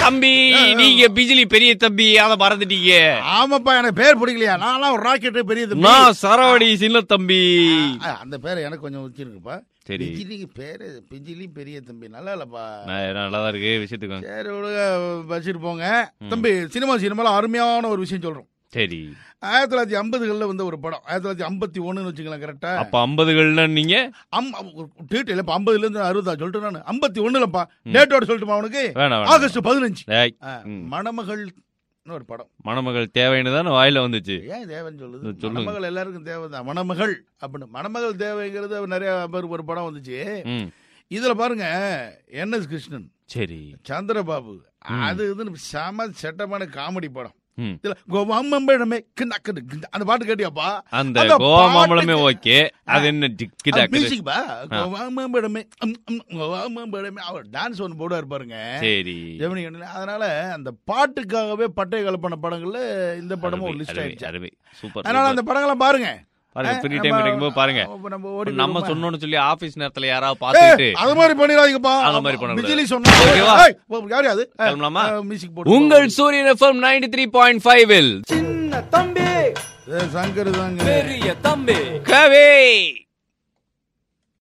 தம்பி நீங்க பிஜிலி பெரிய தம்பி அத மறந்துட்டீங்க ஆமாப்பா எனக்கு பேர் பிடிக்கலையா நான்லாம் ஒரு ராக்கெட் பெரிய தம்பி. நான் சரவடி சின்ன தம்பி ஆ, அந்த பேர் எனக்கு கொஞ்சம் வச்சிருக்குப்பா சரி. பிஜிலி பேரு பிஜிலி பெரிய தம்பி நல்லா இல்லப்பா நல்லா தான் இருக்கு விஷயத்துக்கு வாங்க. சரி விடுங்க வச்சுட்டு போங்க தம்பி சினிமா சினிமால அருமையான ஒரு விஷயம் சொல்றோம் சரி ஆயிரத்தி தொள்ளாயிரத்தி ஐம்பதுகளில் வந்த ஒரு படம் ஆயிரத்தி தொள்ளாயிரத்தி ஐம்பத்தி ஒண்ணுன்னு வச்சுக்கலாம் கரெக்டா அப்ப ஐம்பதுகள்னா நீங்க அம் டீட்டெயில் இப்போ ஐம்பதுல இருந்து அறுபதா சொல்லிட்டு நான் ஐம்பத்தி ஒண்ணுலப்பா டேட்டோட சொல்லட்டுமா அவனுக்கு வேணாம் வேணாம் ஆகஸ்ட் பதினஞ்சு டேய், ஆ, ம். மணமகள் ஒரு படம் மணமகள் தேவைன்னு தானே வாயில வந்துச்சு ஏன் தேவைன்னு சொல்லுது சொல்லுங்க. மணமகள் எல்லாருக்கும் தேவை தான் மணமகள் அப்படின்னு மணமகள் தேவைங்கிறது நிறைய பேர் ஒரு படம் வந்துச்சு ம் இதுல பாருங்க என் எஸ் கிருஷ்ணன் சரி சந்திரபாபு அது இதுன்னு செம செட்டமான காமெடி படம் ம் இதுல கோவாம்பழமே கிண்டா கிண்டு கிண்டா. அந்த பாட்டு கேட்டியாப்பா அந்த அந்த கோமாமலமே பாட்டுக்கு- ஓகே அது என்ன டிக்கு டாக்கு மியூசிக் பா கோவாம்பழமே ம், ம், கோவாம்பழமே அவர் டான்ஸ் ஒன்று போடுவார் பாருங்க சரி ஜெமினி கணேசன். அதனால அந்த பாட்டுக்காகவே பட்டை கலப்பான படங்கள்ல இந்த படமும் ஒரு அருமை, லிஸ்ட் அருமை, ஆயிடுச்சு அருமை சூப்பர் அதனால சூப்பர். அந்த படங்களை பாருங்க பாருங்க ஃப்ரீ நம்ம- டைம் கிடைக்கும்போது பாருங்க அப்ப நம்ம ஓடி நம்ம போயிருவோமா? சொன்னோம்னு சொல்லி ஆபீஸ் நேரத்துல யாராவது ஏய், பாத்துட்டு அது மாதிரி பண்ணிடாதீங்கப்பா அந்த மாதிரி பண்ணக்கூடாது. பிஜிலி சொன்னா ஓகேவா? ஏய், யாரு அது கிளம்பலாமா? மியூசிக் போட்டு உங்கள் Suryan FM ninety three point five Chinna Thambi ஏய், சங்கர் தாங்க பெரிய தம்பி கவே